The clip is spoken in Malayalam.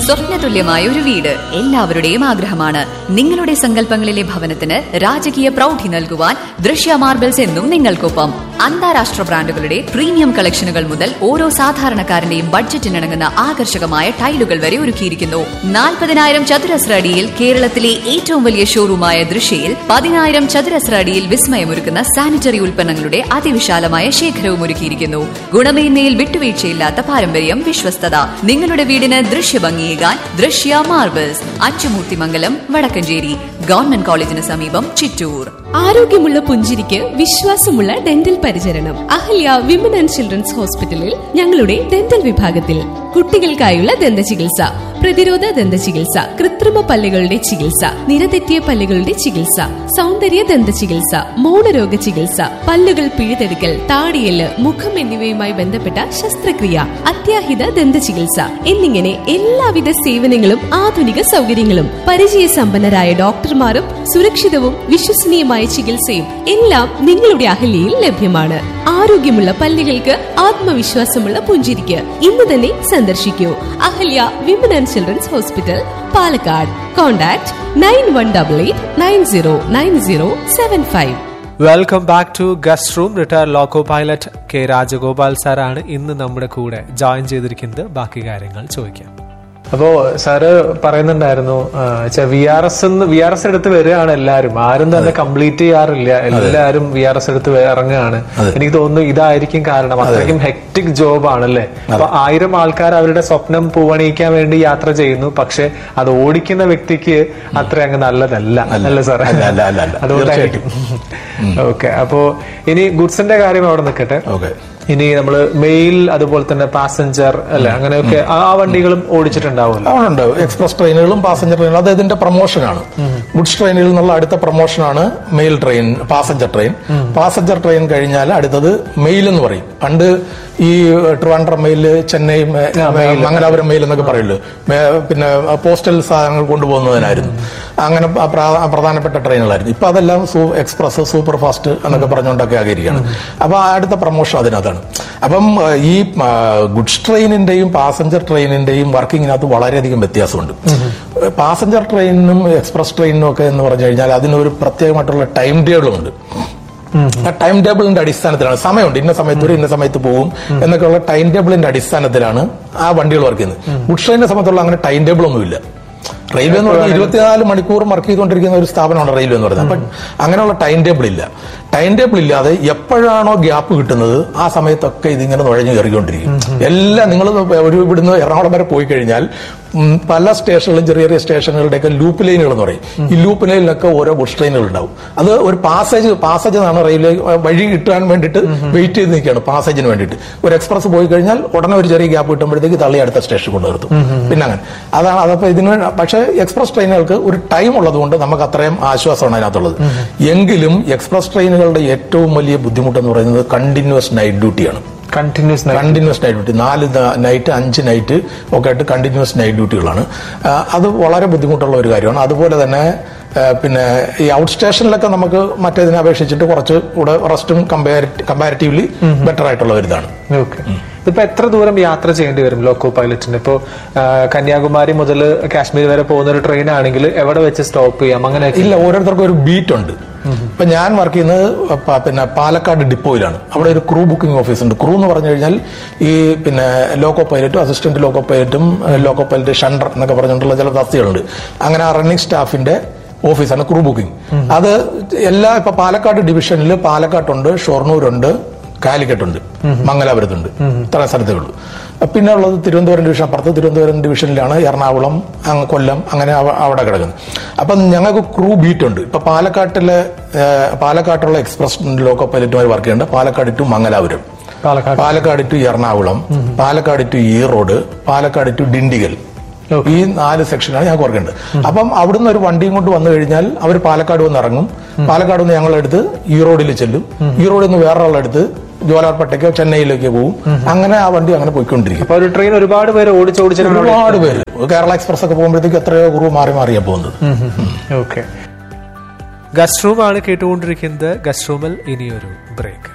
സ്വപ്നതുല്യമായ ഒരു വീട് എല്ലാവരുടെയും ആഗ്രഹമാണ് നിങ്ങളുടെ സങ്കല്പങ്ങളിലെ ഭവനത്തിന് രാജകീയ പ്രൗഢി നൽകുവാൻ ദൃശ്യ മാർബിൾസ് എന്നും നിങ്ങൾക്കൊപ്പം അന്താരാഷ്ട്ര ബ്രാൻഡുകളുടെ പ്രീമിയം കളക്ഷനുകൾ മുതൽ ഓരോ സാധാരണക്കാരന്റെയും ബഡ്ജറ്റിനിണങ്ങുന്ന ആകർഷകമായ ടൈലുകൾ വരെ ഒരുക്കിയിരിക്കുന്നു നാൽപ്പതിനായിരം ചതുരശ്ര അടിയിൽ കേരളത്തിലെ ഏറ്റവും വലിയ ഷോറൂമായ ദൃശ്യയിൽ പതിനായിരം ചതുരശ്ര അടിയിൽ വിസ്മയമൊരുക്കുന്ന സാനിറ്ററി ഉൽപ്പന്നങ്ങളുടെ അതിവിശാലമായ ശേഖരവും ഒരുക്കിയിരിക്കുന്നു ഗുണമേന്മയിൽ വിട്ടുവീഴ്ചയില്ലാത്ത പാരമ്പര്യം വിശ്വസ്തത നിങ്ങളുടെ വീടിന് ദൃശ്യഭംഗിയേകാൻ ദൃശ്യ മാർബിൾസ് അച്ചുമൂർത്തിമംഗലം വടക്കഞ്ചേരി ഗവൺമെന്റ് കോളേജിന് സമീപം ചിറ്റൂർ ആരോഗ്യമുള്ള പുഞ്ചിരിക്ക് വിശ്വാസമുള്ള ഡെന്റൽ പരിചരണം അഹല്യ വിമൻ ആൻഡ് ചിൽഡ്രൻസ് ഹോസ്പിറ്റലിൽ ഞങ്ങളുടെ ഡെന്റൽ വിഭാഗത്തിൽ കുട്ടികൾക്കായുള്ള ദന്ത ചികിത്സ പ്രതിരോധ ദന്ത ചികിത്സ കൃത്രിമ പല്ലുകളുടെ ചികിത്സ നിരതെറ്റിയ പല്ലുകളുടെ ചികിത്സ സൗന്ദര്യ ദന്ത ചികിത്സ മൗനരോഗ ചികിത്സ പല്ലുകൾ പിഴുതെടുക്കൽ താടിയല് മുഖം എന്നിവയുമായി ബന്ധപ്പെട്ട ശസ്ത്രക്രിയ അത്യാഹിത ദന്ത ചികിത്സ എന്നിങ്ങനെ എല്ലാവിധ സേവനങ്ങളും ആധുനിക സൗകര്യങ്ങളും പരിചയസമ്പന്നരായ ഡോക്ടർമാരും സുരക്ഷിതവും വിശ്വസനീയമായ ചികിത്സയും എല്ലാം നിങ്ങളുടെ അഹല്യയിൽ ലഭ്യമാണ് ആരോഗ്യമുള്ള പല്ലുകൾക്ക് ആത്മവിശ്വാസമുള്ള പുഞ്ചിരിക്ക് ഇന്ന് തന്നെ സന്ദർശിക്കൂ Ahalya women and childrens hospital Palakkad contact nine one double eight nine zero nine zero seven five welcome back to guest room retire loco pilot K Rajagopal സാറാണ് ഇന്ന് നമ്മുടെ കൂടെ ജോയിൻ ചെയ്തിരിക്കുന്നത് ബാക്കി കാര്യങ്ങൾ ചോദിക്കാം അപ്പോ സാറ് പറയുന്നുണ്ടായിരുന്നു V R S V R S എടുത്ത് വരികയാണ് എല്ലാരും ആരും തന്നെ കംപ്ലീറ്റ് ചെയ്യാറില്ല എല്ലാരും വി ആർ എസ് എടുത്ത് ഇറങ്ങുകയാണ് എനിക്ക് തോന്നുന്നു ഇതായിരിക്കും കാരണം അത്രയ്ക്കും ഹെക്ടിക് ജോബ് ആണല്ലേ അപ്പൊ ആയിരം ആൾക്കാർ അവരുടെ സ്വപ്നം പൂവണിയിക്കാൻ വേണ്ടി യാത്ര ചെയ്യുന്നു പക്ഷെ അത് ഓടിക്കുന്ന വ്യക്തിക്ക് അത്ര അങ്ങ് നല്ലതല്ല അല്ല സാറേ അല്ല, അല്ല, അല്ല, അല്ല. അതുകൊണ്ടായിരിക്കും ഓക്കെ അപ്പോ ഇനി ഗുഡ്സിന്റെ കാര്യം അവിടെ നിൽക്കട്ടെ ഓക്കെ ഇനി നമ്മള് മെയിൽ അതുപോലെ തന്നെ പാസഞ്ചർ അല്ലെ അങ്ങനെയൊക്കെ ആ വണ്ടികളും ഓടിച്ചിട്ടുണ്ടാവുമല്ലോ ഉണ്ട് എക്സ്പ്രസ് ട്രെയിനുകളും പാസഞ്ചർ ട്രെയിനുകളും അത് ഇതിന്റെ പ്രൊമോഷനാണ് ഗുഡ്സ് ട്രെയിനുകളിൽ നിന്നുള്ള അടുത്ത പ്രൊമോഷനാണ് mail train passenger train passenger train കഴിഞ്ഞാൽ അടുത്തത് മെയിൽ എന്ന് പറയും പണ്ട് ഈ ട്രിവാൻഡ്രം മെയിൽ ചെന്നൈ മെ- മംഗലാപുരം മെയിൽ എന്നൊക്കെ പറയുള്ളൂ മേ- പിന്നെ പോസ്റ്റൽ സാധനങ്ങൾ കൊണ്ടുപോകുന്നതിനായിരുന്നു അങ്ങനെ പ്ര- പ്ര- പ്രധാനപ്പെട്ട ട്രെയിനുകളായിരുന്നു ഇപ്പൊ അതെല്ലാം സൂ- എക്സ്പ്രസ് സൂപ്പർ ഫാസ്റ്റ് എന്നൊക്കെ പറഞ്ഞുകൊണ്ടൊക്കെ ആകിയിരിക്കുകയാണ് അപ്പൊ ആ അടുത്ത പ്രൊമോഷൻ അതിനകത്താണ് അപ്പം ആ, ഈ ആ, ഗുഡ്സ് ട്രെയിനിന്റെയും പാസഞ്ചർ ട്രെയിനിന്റെയും വർക്കിങ്ങിനകത്ത് വളരെയധികം വ്യത്യാസമുണ്ട് പാസഞ്ചർ ട്രെയിനിനും എക്സ്പ്രസ് ട്രെയിനിനും ഒക്കെ എന്ന് പറഞ്ഞു കഴിഞ്ഞാൽ അതിനൊരു പ്രത്യേകമായിട്ടുള്ള ടൈം ടേബിളും ഉണ്ട് ആ ടൈം ടേബിളിന്റെ അടിസ്ഥാനത്തിലാണ് സമയമുണ്ട് ഇന്ന സമയത്ത് വരും ഇന്ന സമയത്ത് പോകും എന്നൊക്കെയുള്ള ടൈം ടേബിളിന്റെ അടിസ്ഥാനത്തിലാണ് ആ വണ്ടികൾ വർക്ക് ചെയ്യുന്നത് ഗുഡ് ട്രെയിനിനെ സംബന്ധിച്ചുള്ള അങ്ങനെ ടൈം ടേബിൾ ഒന്നുമില്ല റെയിൽവേ എന്ന് പറഞ്ഞാൽ ഇരുപത്തിനാല് മണിക്കൂർ വർക്ക് ചെയ്തുകൊണ്ടിരിക്കുന്ന ഒരു സ്ഥാപനമാണ് റെയിൽവേ എന്ന് പറയുന്നത് അപ്പൊ അങ്ങനെയുള്ള ടൈം ടേബിൾ ഇല്ല ടൈം ടേബിൾ ഇല്ലാതെ എപ്പോഴാണോ ഗ്യാപ്പ് കിട്ടുന്നത് ആ സമയത്തൊക്കെ ഇതിങ്ങനെ നുഴഞ്ഞു കയറിക്കൊണ്ടിരിക്കും എല്ലാം നിങ്ങൾ ഒരു ഇവിടുന്ന് എറണാകുളം വരെ പോയി കഴിഞ്ഞാൽ ഉം, പല സ്റ്റേഷനുകളും ചെറിയ ചെറിയ സ്റ്റേഷനുകളുടെയൊക്കെ ലൂപ്പ് ലൈനുകൾ എന്ന് പറയും ഈ ലൂപ്പ് ലൈനിലൊക്കെ ഓരോ ബുഷ് ട്രെയിനുകൾ ഉണ്ടാവും അത് ഒരു പാസേജ് പാസേജ് എന്നാണ് റെയിൽവേ വഴി കിട്ടാൻ വേണ്ടിയിട്ട് വെയിറ്റ് ചെയ്ത് നിൽക്കുകയാണ് പാസേജിന് വേണ്ടിയിട്ട് ഒരു എക്സ്പ്രസ് പോയി കഴിഞ്ഞാൽ ഉടനെ ഒരു ചെറിയ ഗ്യാപ്പ് കിട്ടുമ്പോഴത്തേക്ക് തള്ളി അടുത്ത സ്റ്റേഷൻ കൊണ്ട് നിർത്തും പിന്നെ അങ്ങനെ അതാണ് അതപ്പോ ഇതിന് പക്ഷേ എക്സ്പ്രസ് ട്രെയിനുകൾക്ക് ഒരു ടൈം ഉള്ളതുകൊണ്ട് നമുക്ക് അത്രയും ആശ്വാസമാണ് അതിനകത്തുള്ളത് എങ്കിലും എക്സ്പ്രസ് ട്രെയിനുകളുടെ ഏറ്റവും വലിയ ബുദ്ധിമുട്ടെന്ന് പറയുന്നത് കണ്ടിന്യൂസ് നൈറ്റ് ഡ്യൂട്ടിയാണ് കണ്ടിന്യൂസ് കണ്ടിന്യൂസ് നൈറ്റ് ഡ്യൂട്ടി നാല് നൈറ്റ് അഞ്ച് നൈറ്റ് ഒക്കെ ആയിട്ട് കണ്ടിന്യൂസ് നൈറ്റ് ഡ്യൂട്ടികളാണ് ആ, അത് വളരെ ബുദ്ധിമുട്ടുള്ള ഒരു കാര്യമാണ് അതുപോലെ തന്നെ ആ, പിന്നെ ഈ ഔട്ട് സ്റ്റേഷനിലൊക്കെ നമുക്ക് മറ്റേതിനെ അപേക്ഷിച്ചിട്ട് കുറച്ച് കൂടെ റെസ്റ്റും കമ്പാരിറ്റീവ്ലി ബെറ്റർ ആയിട്ടുള്ള ഒരു ഇതാണ് ഓക്കെ ഇതിപ്പോ എത്ര ദൂരം യാത്ര ചെയ്യേണ്ടി വരും ലോക്കോ പൈലറ്റിന് ഇപ്പോ ആ, കന്യാകുമാരി മുതൽ കാശ്മീർ വരെ പോകുന്ന ഒരു ട്രെയിൻ ആണെങ്കിൽ എവിടെ വെച്ച് സ്റ്റോപ്പ് ചെയ്യാം അങ്ങനെ ഇല്ല ഓരോരുത്തർക്കും ഒരു ബീറ്റ് ഉണ്ട് ഇപ്പൊ ഞാൻ വർക്ക് ചെയ്യുന്നത് പ- പിന്നെ പാലക്കാട് ഡിപ്പോയിലാണ് അവിടെ ഒരു ക്രൂ ബുക്കിംഗ് ഓഫീസ് ഉണ്ട് ക്രൂ എന്ന് പറഞ്ഞു കഴിഞ്ഞാൽ ഈ പിന്നെ ലോക്കോ പൈലറ്റും അസിസ്റ്റന്റ് ലോക്കോ പൈലറ്റും ലോക്കോ പൈലറ്റ് ഷണ്ടർ എന്നൊക്കെ പറഞ്ഞിട്ടുള്ള ചില തസ്തികളുണ്ട് അങ്ങനെ ആ റണ്ണിംഗ് സ്റ്റാഫിന്റെ ഓഫീസാണ് ക്രൂ ബുക്കിംഗ് അത് എല്ലാ ഇപ്പൊ പാലക്കാട് ഡിവിഷനിൽ പാലക്കാട്ടുണ്ട് ഷൊർണൂരുണ്ട് കാലിക്കട്ടുണ്ട് മംഗലാപുരത്തുണ്ട് ഇത്ര സ്ഥലത്തേ ഉള്ളൂ പിന്നെ ഉള്ളത് തിരുവനന്തപുരം ഡിവിഷൻ അപ്പുറത്ത് തിരുവനന്തപുരം ഡിവിഷനിലാണ് എറണാകുളം അങ്ങ് കൊല്ലം അങ്ങനെ അവ- അവിടെ കിടക്കുന്നത് അപ്പം ഞങ്ങൾക്ക് ക്രൂ ബീറ്റ് ഉണ്ട് ഇപ്പൊ പാലക്കാട്ടിലെ ഏഹ്, പാലക്കാട്ടുള്ള എക്സ്പ്രസ് ലോക്കോ പൈലറ്റുമായി വർക്ക് ചെയ്യുന്നുണ്ട് Palakkad to Mangalapuram Palakkad Palakkad to Ernakulam Palakkad to Erode Palakkad to Dindigul ഈ നാല് സെക്ഷനാണ് ഞങ്ങൾക്ക് വർക്ക് ഉണ്ട് അപ്പം അവിടുന്ന് ഒരു വണ്ടിയും കൊണ്ട് വന്നു കഴിഞ്ഞാൽ അവർ പാലക്കാട് വന്ന് ഇറങ്ങും പാലക്കാട് നിന്ന് ഞങ്ങളെടുത്ത് ഈറോഡിൽ ചെല്ലും ഈറോഡിൽ നിന്ന് വേറൊരാളെടുത്ത് ജോലാർപേട്ടയ്ക്കോ ചെന്നൈയിലേക്കോ പോകും അങ്ങനെ ആ വണ്ടി അങ്ങനെ പോയിക്കൊണ്ടിരിക്കും അപ്പൊ ഒരു ട്രെയിൻ ഒരുപാട് പേര് ഓടിച്ചോടിച്ചിട്ടാണ് ഒരുപാട് പേര് കേരള എക്സ്പ്രസ് ഒക്കെ പോകുമ്പോഴത്തേക്ക് എത്രയോ കുറവ് മാറി മാറിയാ പോകുന്നത് ഓക്കെ ഗസ്റ്റ് റൂം ആണ് കേട്ടുകൊണ്ടിരിക്കുന്നത് ഗസ്റ്റ് റൂമിൽ ഇനിയൊരു ബ്രേക്ക്